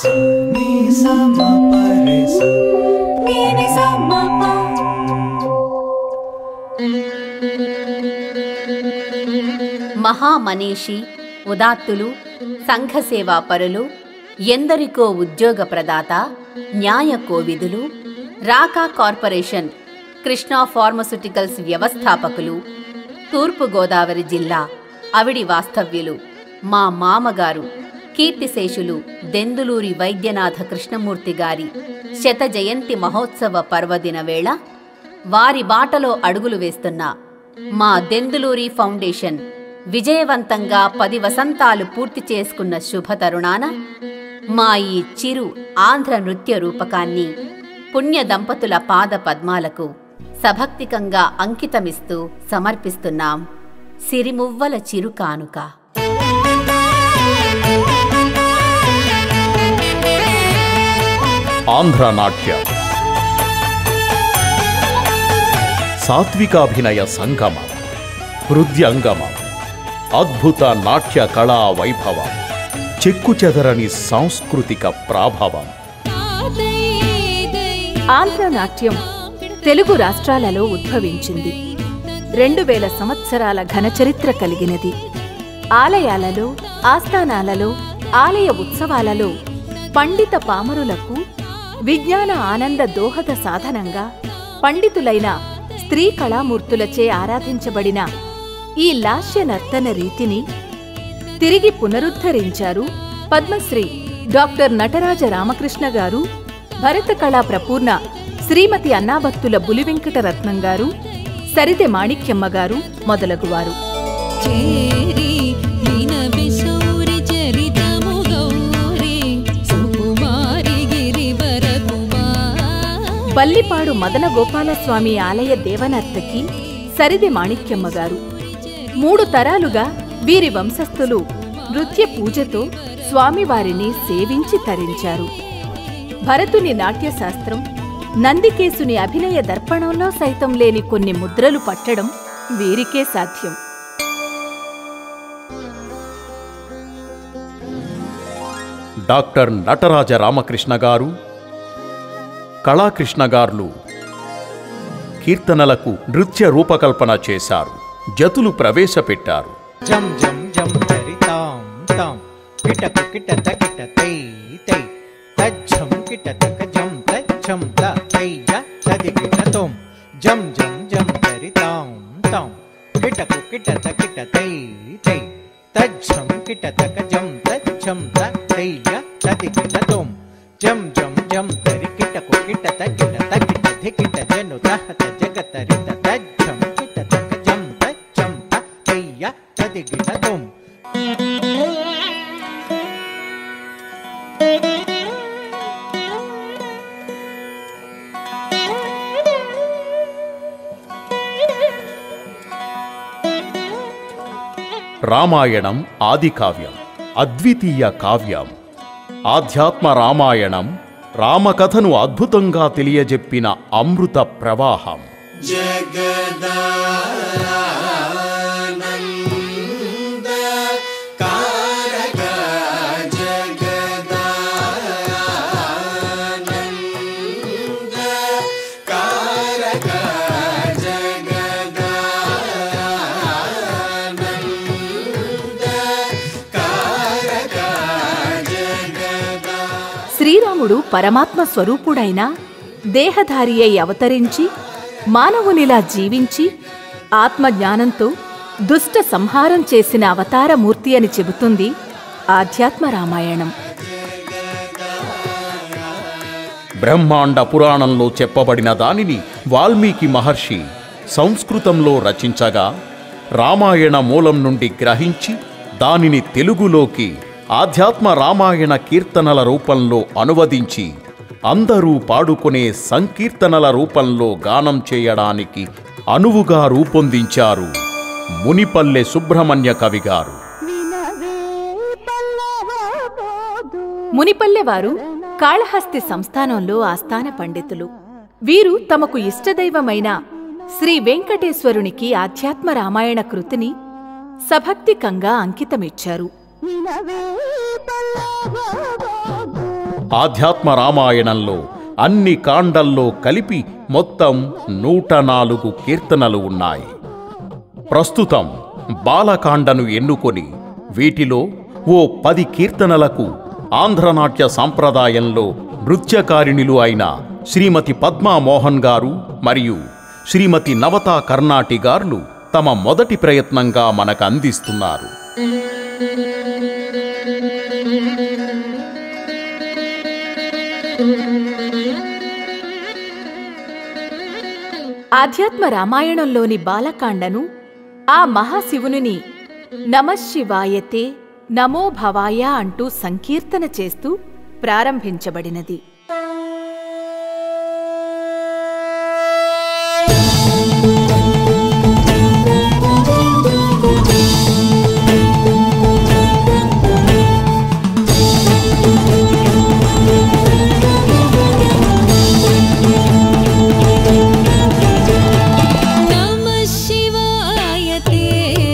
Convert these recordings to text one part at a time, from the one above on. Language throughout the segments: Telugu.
sa ni sa ma pa re sa ni ni sa ma pa మహామనీషి ఉదాత్తులు సంఘసేవా పరులు ఎందరికో ఉద్యోగ ప్రదాత న్యాయ కోవిదులు రాకా కార్పొరేషన్ కృష్ణా ఫార్మస్యూటికల్స్ వ్యవస్థాపకులు తూర్పుగోదావరి జిల్లా అవిడి వాస్తవ్యులు మా మామగారు కీర్తిశేషులు దెందులూరి వైద్యనాథ కృష్ణమూర్తి గారి శత జయంతి మహోత్సవ పర్వదిన వేళ వారి బాటలో అడుగులు వేస్తున్న మా దెందులూరి ఫౌండేషన్ విజయవంతంగా పది వసంతాలు పూర్తి చేసుకున్న శుభతరుణాన మా ఈ చిరు ఆంధ్ర నృత్య రూపకాన్ని పుణ్య దంపతుల పాద పద్మాలకు సభక్తికంగా అంకితమిస్తూ సమర్పిస్తున్నాం సిరిమువ్వల చిరు కానుక ఆంధ్ర నాట్య సాత్వికాభినయ సంగమం హృద్యంగమం అద్భుత నాట్య కళా వైభవం చెక్కు చెదరని సాంస్కృతిక ప్రాభవం ఆంధ్ర నాట్యం తెలుగు రాష్ట్రాలలో ఉద్భవించింది రెండు వేల సంవత్సరాల ఘనచరిత్ర కలిగినది ఆలయాలలో ఆస్థానాలలో ఆలయ ఉత్సవాలలో పండిత పామరులకు విజ్ఞాన ఆనంద దోహద సాధనంగా పండితులైన స్త్రీ కళామూర్తులచే ఆరాధించబడిన ఈ లాస్య నర్తన రీతిని తిరిగి పునరుద్ధరించారు పద్మశ్రీ డాక్టర్ నటరాజ రామకృష్ణ గారు భరత కళా ప్రపూర్ణ శ్రీమతి అన్నాభక్తుల బులివెంకటరత్నం గారు సరిదె మాణిక్యమ్మ గారు మొదలగువారు చేరి వినవిశౌరి చరితము గౌరి సుకుమారి గిరివర కుమార్ బల్లిపాడు మదన గోపాలస్వామి ఆలయ దేవనర్తకి సరిదె మాణిక్యమ్మ గారు మూడు తరాలుగా వీరి వంశస్థులు నృత్య పూజతో స్వామివారిని సేవించి తరించారు భరతుని నాట్యశాస్త్రం నందికేశుని అభినయ దర్పణంలో సైతం లేని కొన్ని ముద్రలు పట్టడం వీరికే సాధ్యం డాక్టర్ నటరాజ రామకృష్ణ గారు కళాకృష్ణ గారులు కీర్తనలకు నృత్య రూపకల్పన చేశారు జతులు ప్రవేశపెట్టారు జం జం జం హరి తాం తాం కిటకు కిటత కిట తై తై తజ్జం కిట తక జం తజ్జం త తై జ తది కిట తోం జం జం జం హరి తాం తాం కిటకు కిటత కిట తై తై తజ్జం కిట తక జం తజ్జం త తై జ తది కిట తోం జం జం జం హరి కిటకు కిటత కిట త కిట ధి కిట జను తహ త జగత రిత తజ్జం కిట తక జం తజ్జం త తై జ తది కిట తోం రామాయణం ఆది కావ్యం అద్వితీయ కావ్యం ఆధ్యాత్మ రామాయణం రామకథను అద్భుతంగా తెలియజెప్పిన అమృత ప్రవాహం జగదానంద కారక జగదానంద కారక జగదానంద కారక జగదా శ్రీరాముడు పరమాత్మ స్వరూపుడైన దేహధారి అయి అవతరించి మానవునిలా జీవించి ఆత్మజ్ఞానంతో దుష్ట సంహారం చేసిన అవతారమూర్తి అని చెబుతుంది ఆధ్యాత్మ రామాయణం బ్రహ్మాండ పురాణంలో చెప్పబడిన దానిని వాల్మీకి మహర్షి సంస్కృతంలో రచించగా రామాయణ మూలం నుండి గ్రహించి దానిని తెలుగులోకి ఆధ్యాత్మ రామాయణ కీర్తనల రూపంలో అనువదించి అందరూ పాడుకునే సంకీర్తనల రూపంలో గానం చేయడానికి అనువుగా రూపొందించారు మునిపల్లె సుబ్రహ్మణ్య కవి గారు మునిపల్లెవారు కాళహస్తి సంస్థానంలో ఆస్థాన పండితులు వీరు తమకు ఇష్టదైవమైన శ్రీ వెంకటేశ్వరునికి ఆధ్యాత్మ రామాయణ కృతిని సభక్తికంగా అంకితమిచ్చారు ఆధ్యాత్మ రామాయణంలో అన్ని కాండల్లో కలిపి మొత్తం నూట నాలుగు కీర్తనలు ఉన్నాయి ప్రస్తుతం బాలకాండను ఎన్నుకొని వీటిలో ఓ పది కీర్తనలకు ఆంధ్రనాట్య సాంప్రదాయంలో నృత్యకారిణులు అయిన శ్రీమతి పద్మా మోహన్ గారు మరియు శ్రీమతి నవతా కర్ణాటి గారు తమ మొదటి ప్రయత్నంగా మనకు అందిస్తున్నారు ఆధ్యాత్మ రామాయణంలోని బాలకాండను ఆ మహాశివుని నమశివాయతే నమో భవాయ అంటూ సంకీర్తన చేస్తూ ప్రారంభించబడినది नमः शिवाय ते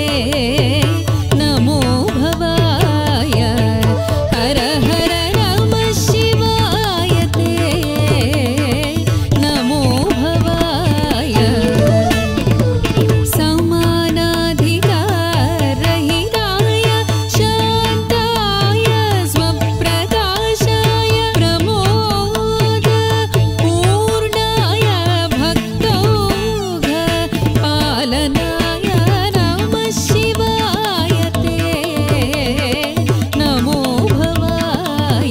नमो भवाय हर हर नमः शिवाय ते नमो भवाय समानाधिकारहिताय शान्ताय स्वप्रकाशाय प्रमोद पूर्णाय भक्तौघ पालनाय नमः शिवाय ते नमो भवाय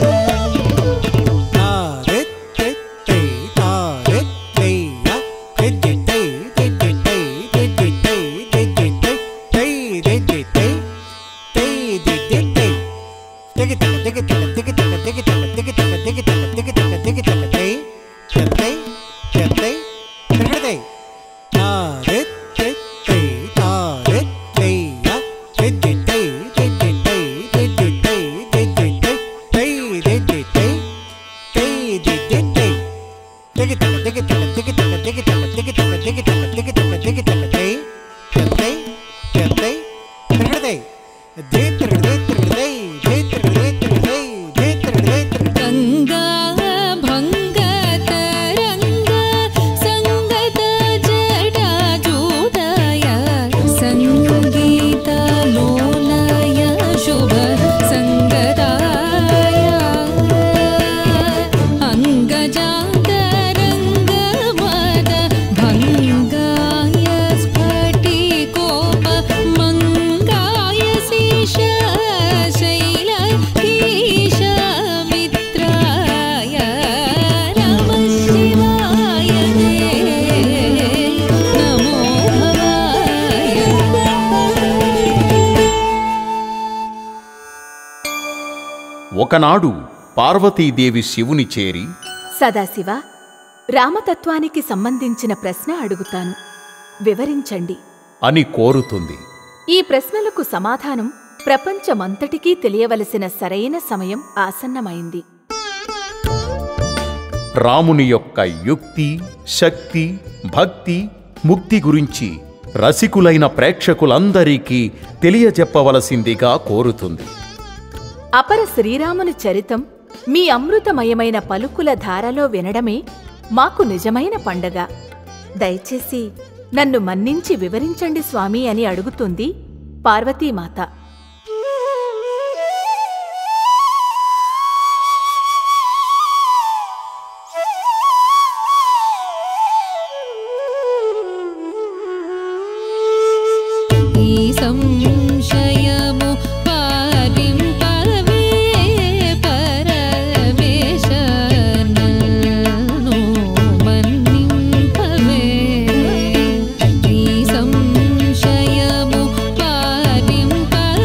गङ्गा भङ्गतरङ्ग सङ्गत जटाजूटय सङ्गीतलोलय शुभ सङ्गताय अङ्गजातरङ्गमद भङ्गाय स्फटिकोप मङ्गाय शेषशैल ईशमित्राय नमः शिवाय ते नमो भवाय ఒకనాడు పార్వతీదేవి శివుని చేరి సదాశివ రామతత్వానికి సంబంధించిన ప్రశ్న అడుగుతాను వివరించండి అని కోరుతుంది ఈ ప్రశ్నలకు సమాధానం ప్రపంచమంతటికీ తెలియవలసిన సరైన సమయం ఆసన్నమైంది రాముని యొక్క యుక్తి శక్తి భక్తి ముక్తి గురించి రసికులైన ప్రేక్షకులందరికీ తెలియజెప్పవలసిందిగా కోరుతుంది అపర శ్రీరాముని చరితం మీ అమృతమయమైన పలుకుల ధారలో వినడమే మాకు నిజమైన పండగ దయచేసి నన్ను మన్నించి వివరించండి స్వామి అని అడుగుతుంది పార్వతీమాత ఈ సంశయము పారింపవే పరమేశనను మన్నింపవే ఈ సంశయము పారింపవే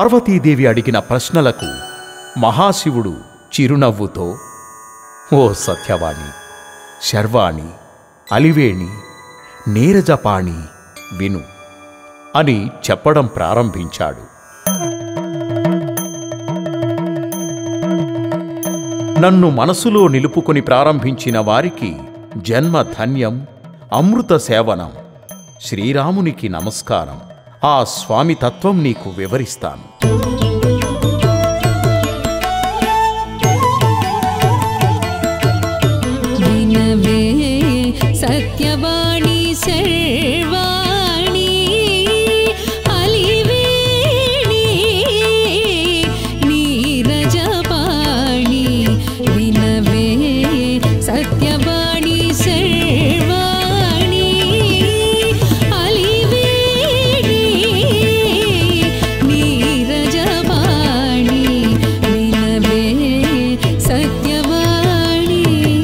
పార్వతీదేవి అడిగిన ప్రశ్నలకు మహాశివుడు చిరునవ్వుతో ఓ సత్యవాణి శర్వాణి అలివేణి నీరజపాణి విను అని చెప్పడం ప్రారంభించాడు నన్ను మనసులో నిలుపుకొని ప్రారంభించిన వారికి జన్మ ధన్యం అమృత సేవనం శ్రీరామునికి నమస్కారం ఆ స్వామి తత్వం నీకు వివరిస్తాను వినవే సత్యవాణి శర్వాణి అలివేణి నీరజపాణి వినవే సత్యవాణి శర్వాణి అలివేణి నీరజపాణి వినవే సత్యవాణి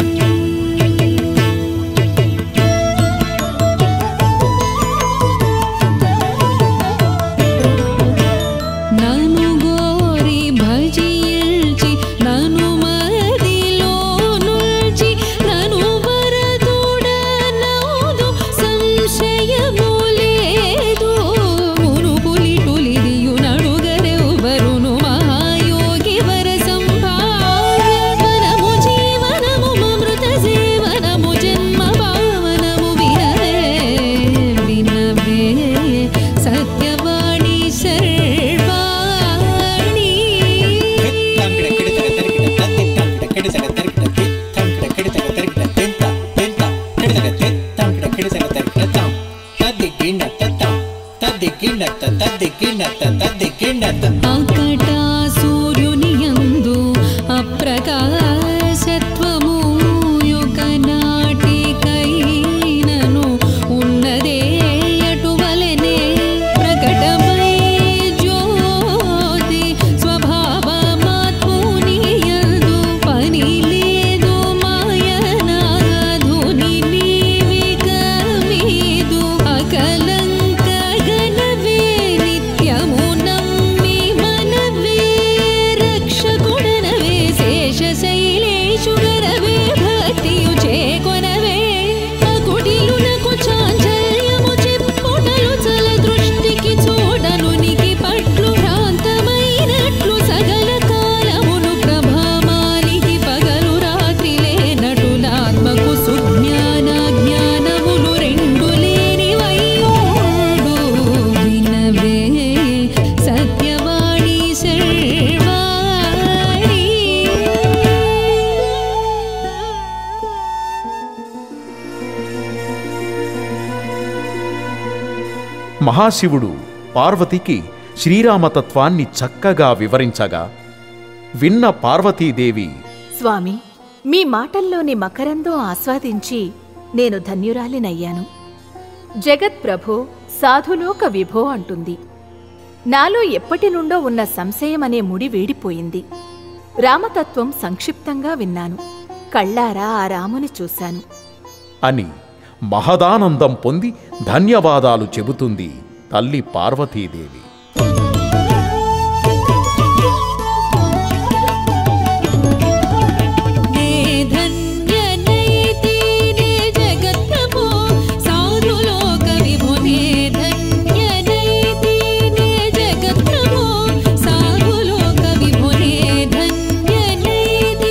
నను గోరి భజించి నను మదిలో నుంచి నను వరదుడనౌదు సంశయము లేదు మునుపులి టులిదియు నడుగరెవ్వరును మహాయోగి వర సంభావనము జీవనము మమృత సేవనము జన్మ పావనము వినవే వినవే సత్యవాణి శర్వాణి అకట సూర్యుని యందు అప్రకాశత్వము యొక్క నాటికైనను ఉన్నదే అటువలెనే ప్రకటమై జ్యోతి స్వభావమాత్ముని యందు పని లేదు మాయనాధుని నీవిక మీదు అకలంక గణవే నిత్యము నమ్మి మనవే రక్షకుడనవే శేష శైలేషు గరవే భక్తియు చేకొనవే అకుటిలునకు చాంచల్యము చెప్పుటలు చల దృష్టికి చూడనునికి పట్లు భ్రాంతమైనట్లు సగల కాలమును ప్రభామానికి పగలు రాత్రి లేనటులాత్మకు సుజ్ఞాన జ్ఞానములు రెండు లేని వయ్యోడు వినవే సత్యవాణి శర్వాణి మహాశివుడు పార్వతికి శ్రీరామతత్వాన్ని చక్కగా వివరించగా విన్న పార్వతీదేవి స్వామి మీ మాటల్లోని మకరందం ఆస్వాదించి నేను ధన్యురాలినయ్యాను జగత్ ప్రభో సాధులోక విభో అంటుంది నాలో ఎప్పటి నుండో ఉన్న సంశయం అనే ముడి వీడిపోయింది రామతత్వం సంక్షిప్తంగా విన్నాను కళ్ళారా ఆ రాముని చూశాను అని మహదానందం పొంది ధన్యవాదాలు చెబుతుంది తల్లి పార్వతీదేవి నే ధన్యనైతి నే జగత్ప్రభో సాధులోక విభో నే ధన్యనైతి నే జగత్ప్రభో సాధులోక విభో నే ధన్యనైతి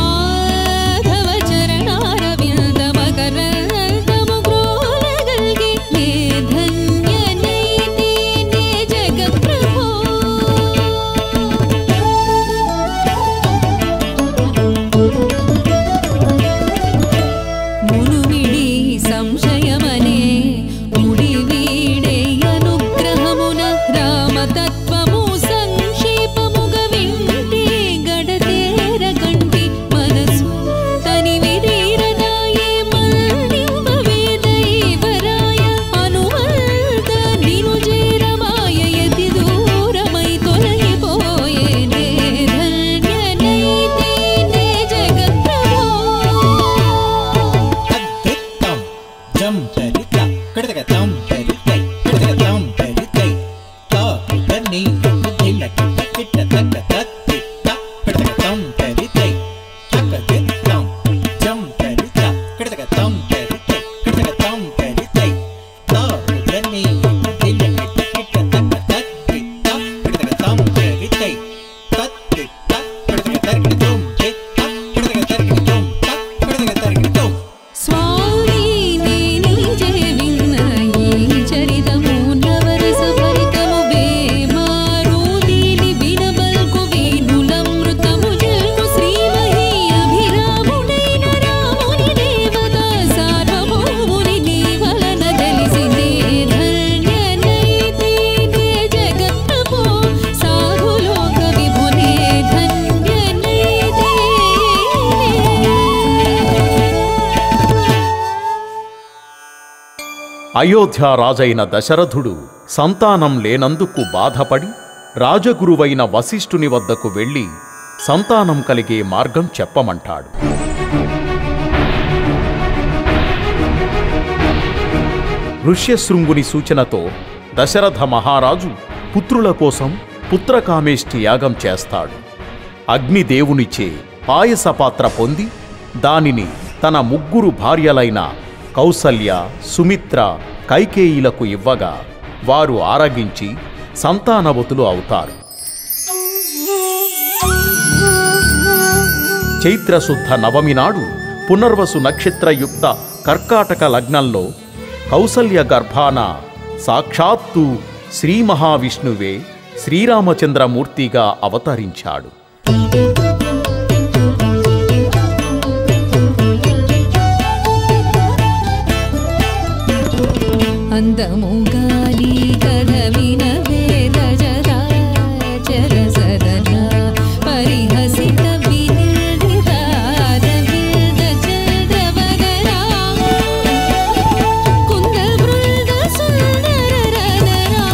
మాధవ చరణారవింద మకరందము గ్రోలగల్గే తం తరి తై తక దిన్ తం జం తరి త కిటక తం తరి తై కిటక తం తరి తై తా ఉదని దిన కిట కిట తక తత్తి త కిటక తం తరి తై తత్తి త కిటక తరి తుం తి త కిటక తరి తుం త కిటక తరి తుం స్వామి నేని జయవిన్న ఈ చరితము నవరస భరితము వేమారు దీని వినబల్కు వీణులమృతము జల్కు శ్రీమహి అభిరాముడైన రాముని దేవత సార్వభౌముని నీ వలన తెలిసిందే ధన్యనైతే జగత్ప్రభో సాధులోక విభునే ధన్యనైతే అయోధ్య రాజైన దశరథుడు సంతానం లేనందుకు బాధపడి రాజగురువైన వశిష్ఠుని వద్దకు వెళ్ళి సంతానం కలిగే మార్గం చెప్పమంటాడు ఋష్యశృంగుని సూచనతో దశరథ మహారాజు పుత్రుల కోసం పుత్రకామేష్టి యాగం చేస్తాడు అగ్నిదేవునిచే పాయస పాత్ర పొంది దానిని తన ముగ్గురు భార్యలైన కౌసల్య సుమిత్ర కైకేయిలకు ఇవ్వగా వారు ఆరగించి సంతానవతులు అవుతారు చైత్రశుద్ధ నవమి నాడు పునర్వసు నక్షత్రయుక్త కర్కాటక లగ్నంలో కౌసల్య గర్భాన సాక్షాత్తు శ్రీ మహావిష్ణువే శ్రీరామచంద్రమూర్తిగా అవతరించాడు అందముగాని కథ వినవే రజరా చరసదన పరిహసిత వినిర్దితార విల్ద చంద్రవదనా కుంద బృంద సుందర రదనా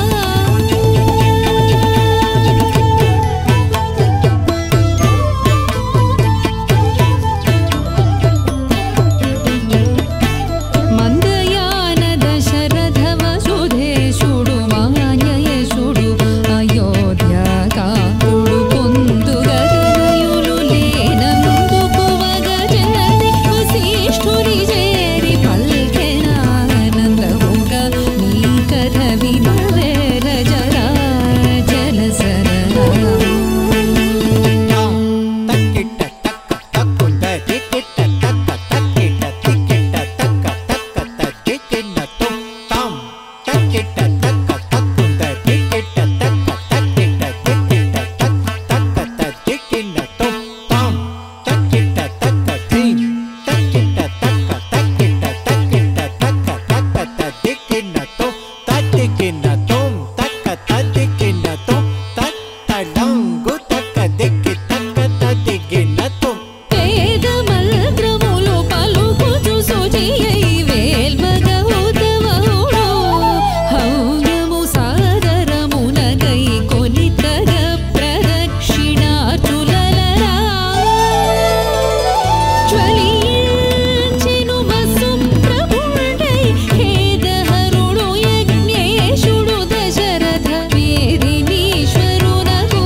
మందయాన దశరథ వసుధేశుడు మాన్యయశుడు అయోధ్యాకారుడు పొందుగదయులు లేనందుకు వగజనని వశిష్ఠుని చేరి పల్కెనానందముగా నీ కథ వినవే రజరా జలసరనా తక్కిట తక్క తక్కుంద దిక్కిట తక్క తక్కిట తిక్కిట తక్క తక్క తక్కిన తుం తాం తక్కిట తక్క తక్కుంద దిక్కిట తక్క తక్కిట తిక్కిట తక్క తక్క తక్కిన తుం తాం తక్కిట తక్క తీం తక్కిట తక్క తక్కిట తక్కిట తక్క తక్క తక్కిన తుం తక్కిన తుం తక్క తక్కిన తుం తట్టడంగు తక్క దిక్కి తక్క తక్కిన తుం పేదమల్గ్రములు పలుకుచు శుచియై వేల్మగౌతమౌడో హౌయము సాదరమునగై కొనితగ ప్రదక్షిణాచులలరా జ్వలించెను వసుప్రభుడై ఖేదహరుడు యజ్ఞేశుడు దశరథ వేదినీశ్వరునకు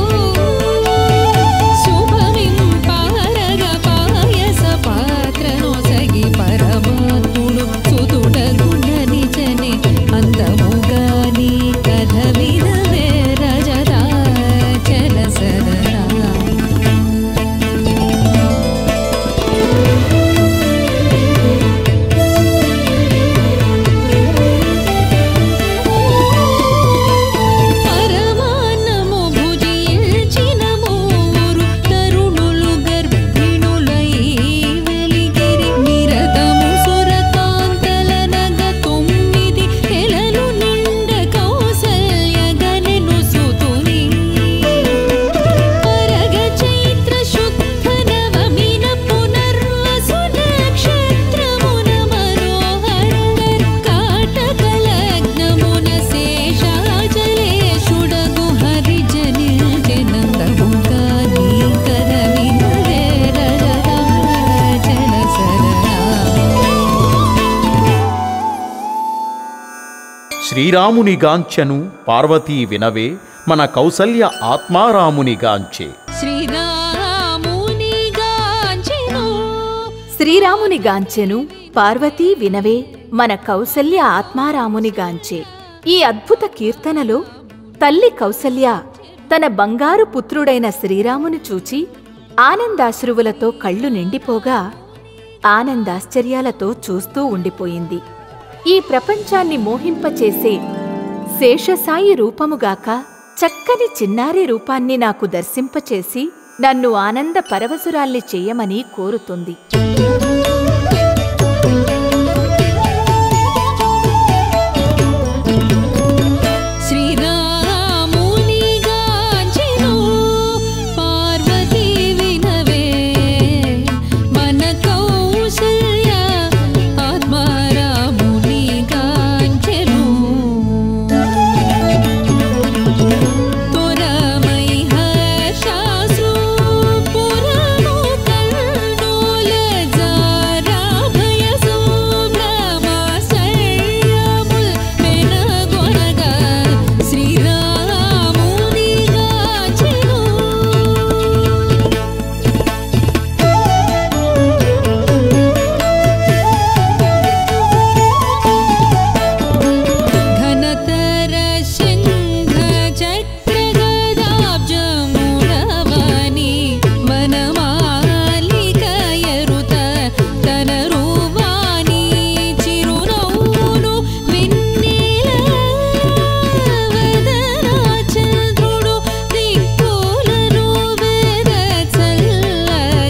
శుభమింపారగ పాయస పాత్రను సగి పరమాత్ముడు సుతుడగుణ నిజనే అందముగా నీ కథ వినవే రజరా చలసరరా పరమాన్నము భుజించిన మూరు తరుణులు గర్భిణులై వెలిగిరి నిరతము సురకాంతల నగ తొమ్మిది ఎలలు నిండ కౌసల్య గనెను సుతుని పరగ చైత్ర శుద్ధ నవమిన పునర్వసు నక్షత్రమున మనోహర కాటక లగ్నమున శేషాచలేషుడగు హరిజని జనందముగా నీ కథ వినవే రజరా జలసరరా శ్రీరాముని గాంచెను పార్వతీ వినవే మన కౌసల్య ఆత్మారాముని గాంచే శ్రీరాముని శ్రీరాముని గాంచెను పార్వతీ వినవే మన కౌసల్య ఆత్మారాముని గాంచే ఈ అద్భుత కీర్తనలో తల్లి కౌసల్య తన బంగారు పుత్రుడైన శ్రీరాముని చూచి ఆనందాశ్రువులతో కళ్ళు నిండిపోగా ఆనందాశ్చర్యాలతో చూస్తూ ఉండిపోయింది ఈ ప్రపంచాన్ని మోహింపచేసే శేషసాయి రూపముగాక చక్కని చిన్నారి రూపాన్ని నాకు దర్శింపచేసి నన్ను ఆనంద పరవశురాల్ని చెయ్యమని కోరుతుంది శ్రీరామునిగాంచెను పార్వతీ వినవే మన కౌసల్య ఆత్మారామునిగాంచెను తొరమై హర్షాశ్రు పురము కర్ణోల జారాభయ సుబ్రహ్మశయ్యముల్ వెనగొనగా శ్రీరామునిగాంచెను ఘనతర శంఖ చక్ర గదాబ్జముడవని వనమాలిక ఎరుత తన రూవాని చిరునవ్వును వెన్నెల వదనాచంద్రుడు దిక్కులను వెదచల్ల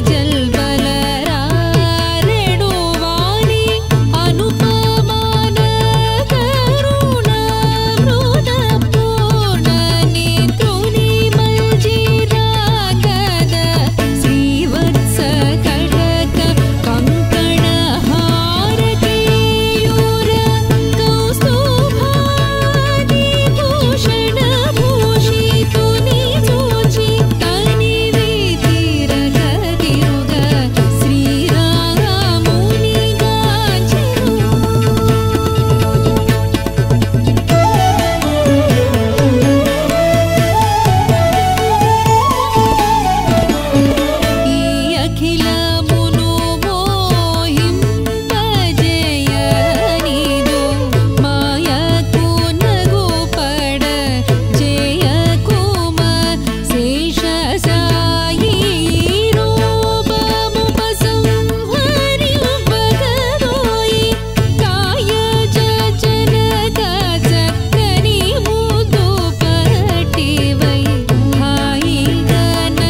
జల్బలరారెడు వాని అనుపమాన కరుణ మృద పూర్ణ నేత్రుని మల్జిరాగద శ్రీవత్స కటక కంకణ హారకేయూర కౌస్తుభాది భూషణ భూషితుని చూచి తని వీతిరగ తిరుగ శ్రీరాముని గాంచెను ఈ అఖిలమును మోహింపజేయనిదు మాయకు నగుపడ జయకుమ శేష సాయి రూపము సంహరింపగదోయి కాయ జనక చక్కని ముదు పటివై హాయిగా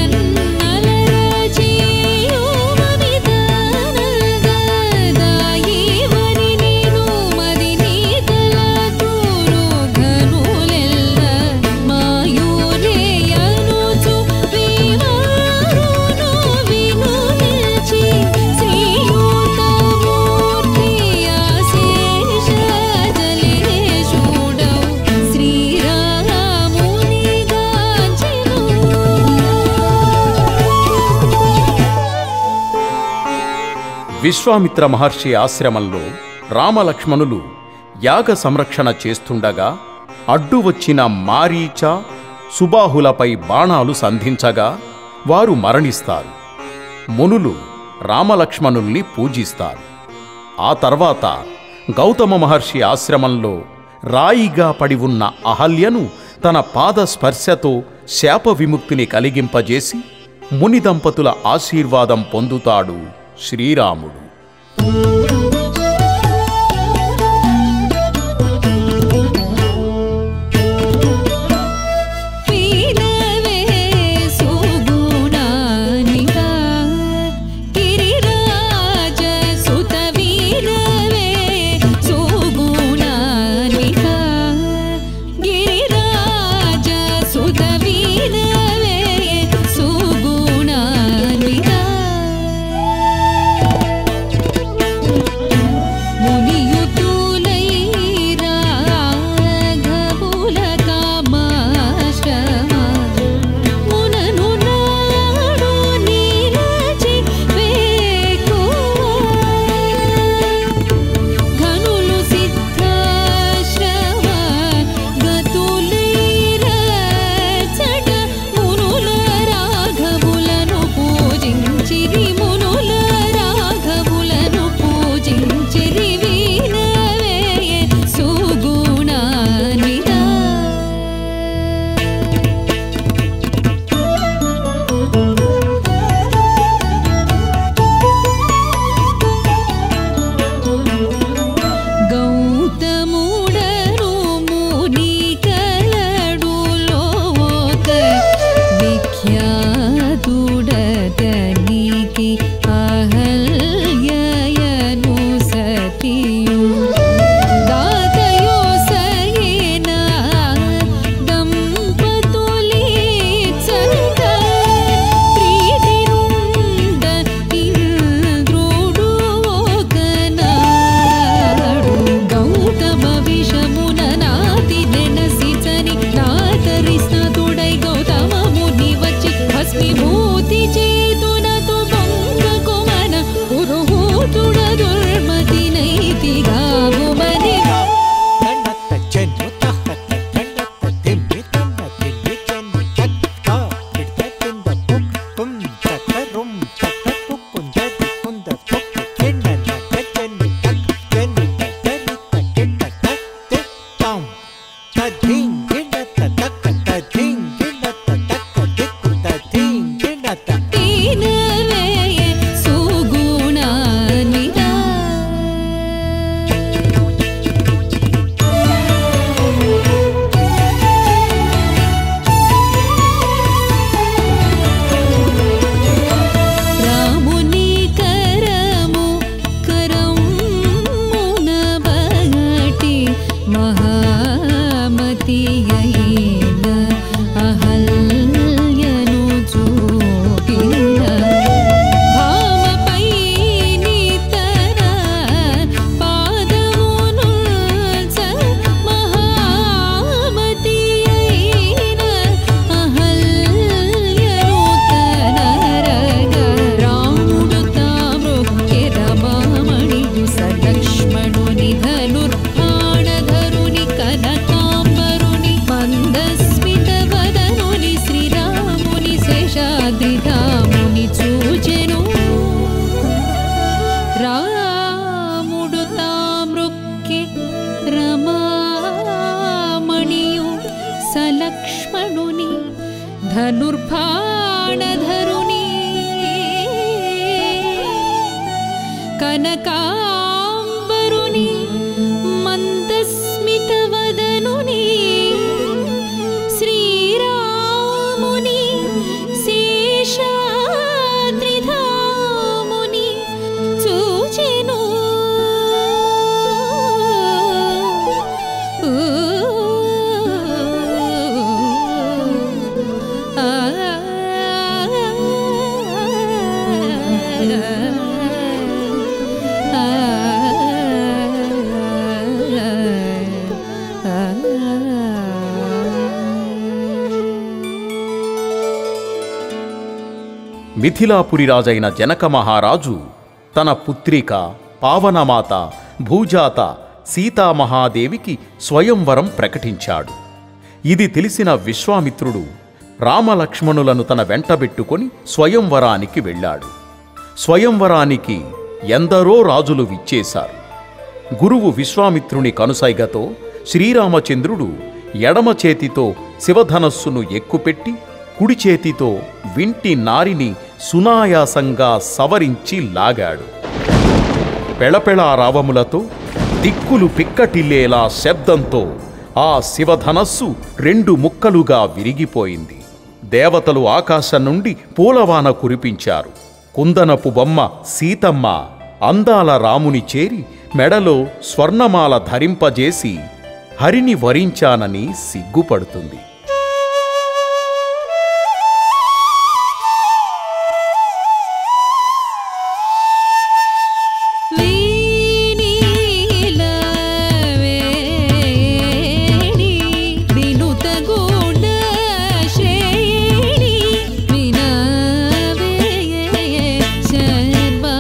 నన్నలరజీయుమమిదనగదాయి నేను మదిని తలతూరు ఘనులెల్ల మాయూరేయనుచు వివరును విను నిలిచి శ్రీయూతమూర్తి ఆశేష జలేషుడౌ శ్రీరాముని గాంచెను విశ్వామిత్ర మహర్షి ఆశ్రమంలో రామలక్ష్మణులు యాగ సంరక్షణ చేస్తుండగా అడ్డు వచ్చిన మారీచ సుబాహులపై బాణాలు సంధించగా వారు మరణిస్తారు మునులు రామలక్ష్మణుల్ని పూజిస్తారు ఆ తర్వాత గౌతమ మహర్షి ఆశ్రమంలో రాయిగా పడి ఉన్న అహల్యను తన పాద స్పర్శతో శాప విముక్తిని కలిగింపజేసి ముని దంపతుల ఆశీర్వాదం పొందుతాడు శ్రీరాముడు వీరవే సుగుణానిగా గిరిరాజ సుత వీరవే సుగుణానిగా గిరిరాజ సుత వీరవే సుగుణానిగా వినవే సుగుణాన్వితా రాముని కరము కరమున బగటి మహామతి అయిన అహల్యను చూపిన భామపై నితర పాదమును మహామతి అయిన అహల్యను తనరగ రాముడు తామృక్కె రమామణియు సలక్ష్మణుని ధనుర్బాణధరుని కనకాంబరుని మందస్మిత వదనుని శ్రీరాముని శేషాద్రిధాముని చూచెను రాముడు తామృక్కి రమామణియు సలక్ష్మణుని ధనుర్బాణధరుని కనకాంబరుని మందస్మిత వదనుని శ్రీరాముని శేషాద్రిధాముని చూచెను మిథిలాపురి రాజైన జనక మహారాజు తన పుత్రిక పావనమాత భూజాత సీతామహాదేవికి స్వయంవరం ప్రకటించాడు ఇది తెలిసిన విశ్వామిత్రుడు రామలక్ష్మణులను తన వెంటబెట్టుకొని స్వయంవరానికి వెళ్ళాడు స్వయంవరానికి ఎందరో రాజులు విచ్చేశారు గురువు విశ్వామిత్రుని కనుసైగతో శ్రీరామచంద్రుడు ఎడమ చేతితో శివధనస్సును ఎక్కుపెట్టి కుడి చేతితో వింటి నారిని సునాయాసంగా సవరించి లాగాడు పెళపెళా రావములతో దిక్కులు పిక్కటిల్లేలా శబ్దంతో ఆ శివధనస్సు రెండు ముక్కలుగా విరిగిపోయింది దేవతలు ఆకాశం నుండి పూలవాన కురిపించారు కుందనపు బొమ్మ సీతమ్మ అందాల రాముని చేరి మెడలో స్వర్ణమాల ధరింపజేసి హరిని వరించానని సిగ్గుపడుతుంది వీణీలవేణి వినుత గుణ శ్రేణి వినవే శర్వాణి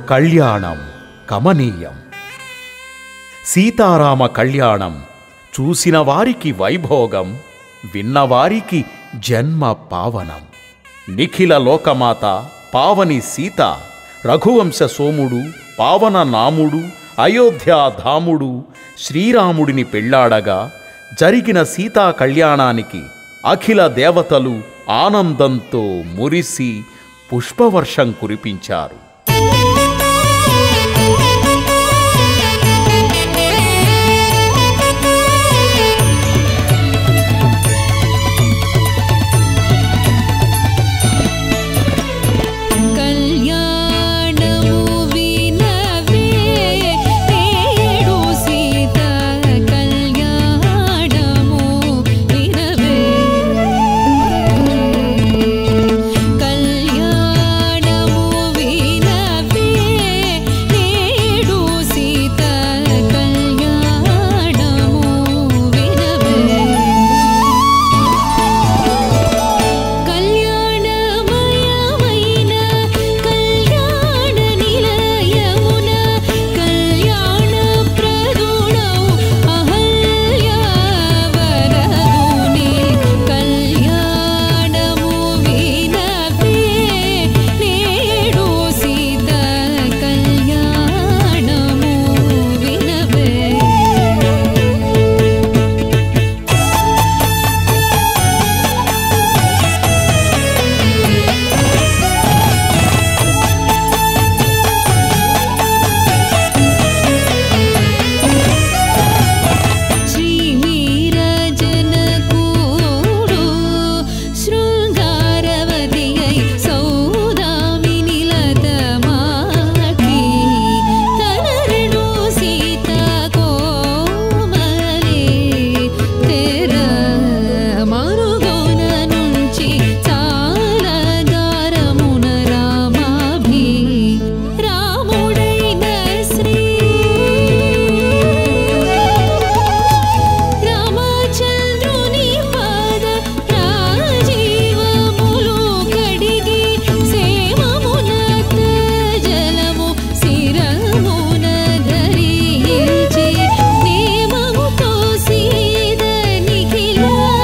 కళ్యాణం కమనీయం సీతారామ కళ్యాణం చూసిన వారికి వైభోగం విన్నవారికి జన్మ పావనం నిఖిల లోకమాత పావని సీత రఘువంశ సోముడు పావన నాముడు అయోధ్యాధాముడు శ్రీరాముడిని పెళ్లాడగా జరిగిన సీతా కళ్యాణానికి అఖిల దేవతలు ఆనందంతో మురిసి పుష్పవర్షం కురిపించారు కళ్యాణము వినవే నేడు సీత కళ్యాణము వినవే కళ్యాణము వినవే నేడు సీత కళ్యాణము వినవే కళ్యాణమయమైన కళ్యాణ నిలయమున కళ్యాణ ప్రదుణౌ అహల్యావరదుని కళ్యాణము వినవే నేడు సీత కళ్యాణము వినవే శ్రీవీరజనకూడు శృంగారవతియై సౌదామిని లతమాటి తనరణు సీత కోమలి తెర మరుగోన నుంచి చాలా గారమున రామాభి రాముడైన శ్రీ రామచంద్రుని పాద రాజీవములు కడిగి సేమమున జలము శిరమున ధరించి నేమముతో సీద నిఖిల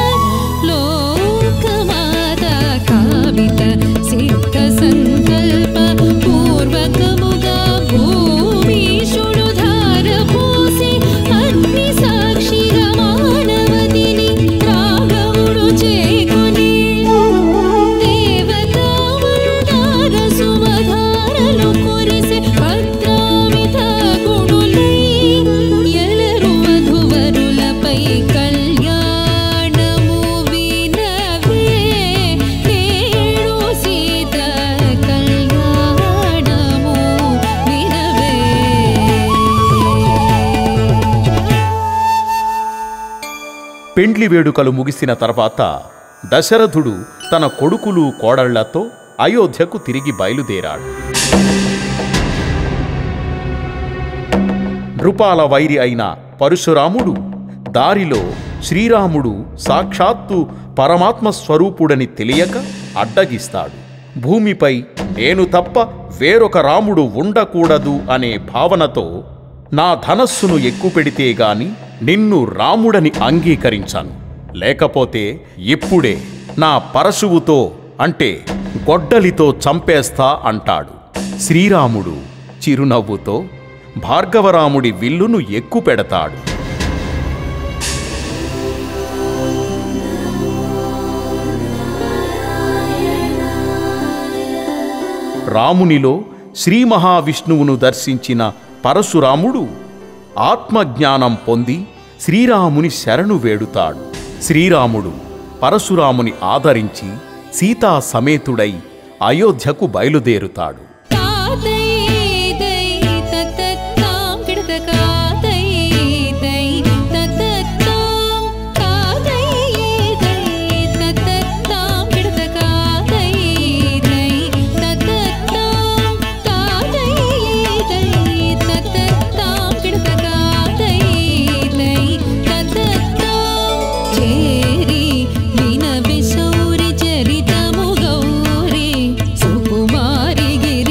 లోకమాత కావిత సిద్ధ సంకల్ప పూర్వకముగా భూమీషుడు ధార పోసి అగ్ని సాక్షిగా మానవతిని రాఘవుడు చేకొని దేవతావరుడార సుమధారలు కురిసె భద్రామిత గుణులై ఎలరు వధువరులపై కళ్యాణము వినవే నేడు సీత కళ్యాణము వినవే పెండ్లి వేడుకలు ముగిసిన తర్వాత దశరథుడు తన కొడుకులు కోడళ్లతో అయోధ్యకు తిరిగి బయలుదేరాడు నృపాల వైరి అయిన పరశురాముడు దారిలో శ్రీరాముడు సాక్షాత్తు పరమాత్మ స్వరూపుడని తెలియక అడ్డగిస్తాడు భూమిపై నేను తప్ప వేరొక రాముడు ఉండకూడదు అనే భావనతో నా ధనస్సును ఎక్కుపెడితే గాని నిన్ను రాముడని అంగీకరించాను లేకపోతే ఇప్పుడే నా పరశువుతో అంటే గొడ్డలితో చంపేస్తా అంటాడు శ్రీరాముడు చిరునవ్వుతో భార్గవరాముడి విల్లును ఎక్కుపెడతాడు రామునిలో శ్రీ మహావిష్ణువును దర్శించిన పరశురాముడు ఆత్మజ్ఞానం పొంది శ్రీరాముని శరణు వేడుతాడు శ్రీరాముడు పరశురాముని ఆదరించి సీతా సమేతుడై అయోధ్యకు బయలుదేరుతాడు తాతై దై తత్తత్తాం కిడతకాతై దై తత్తత్తాం తాతై దై తత్తత్తాం కిడతకాతై దై తత్తత్తాం తాతై దై తత్తత్తాం కిడతకాతై దై తత్తత్తాం చేరి వినవి శౌరి చరితము గౌరి సుకుమారి గిరి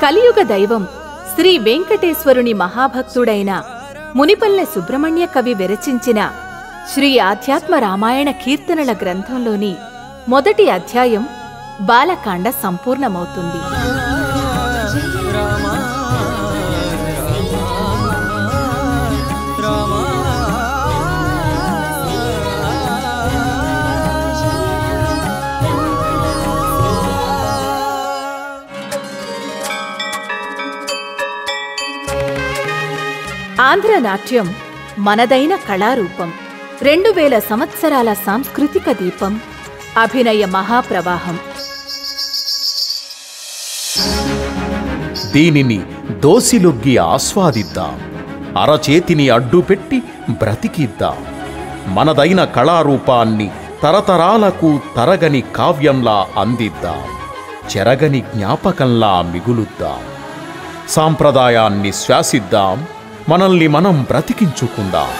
కలియుగ దైవం శ్రీ వెంకటేశ్వరుని మహాభక్తుడైన మునిపల్లె సుబ్రహ్మణ్య కవి విరచించిన శ్రీ ఆధ్యాత్మ రామాయణ కీర్తనల గ్రంథంలోని మొదటి అధ్యాయం బాలకాండ సంపూర్ణమవుతుంది ఆంధ్ర నాట్యం మనదైన కళారూపం రెండు వేల సంవత్సరాల సాంస్కృతిక దీపం అభినయ మహాప్రవాహం దీనిని దోసిలొగ్గి ఆస్వాదిద్దాం అరచేతిని అడ్డుపెట్టి బ్రతికిద్దాం మనదైన కళారూపాన్ని తరతరాలకు తరగని కావ్యంలా అందిద్దాం చెరగని జ్ఞాపకంలా మిగులుద్దాం సాంప్రదాయాన్ని శ్వాసిద్దాం మనల్ని మనం బ్రతికించుకుందాం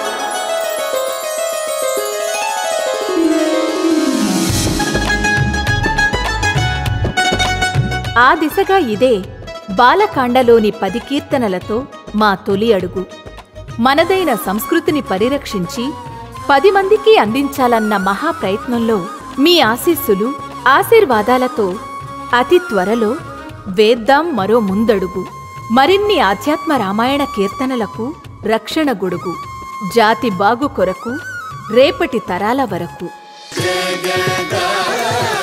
ఆ దిశగా ఇదే బాలకాండలోని పది కీర్తనలతో మా తొలి అడుగు మనదైన సంస్కృతిని పరిరక్షించి పది మందికి అందించాలన్న మహా ప్రయత్నంలో మీ ఆశీస్సులు ఆశీర్వాదాలతో అతి త్వరలో వేద్దాం మరో ముందడుగు మరిన్ని ఆధ్యాత్మ రామాయణ కీర్తనలకు రక్షణ గొడుగు జాతి బాగు కొరకు రేపటి తరాల వరకు జయ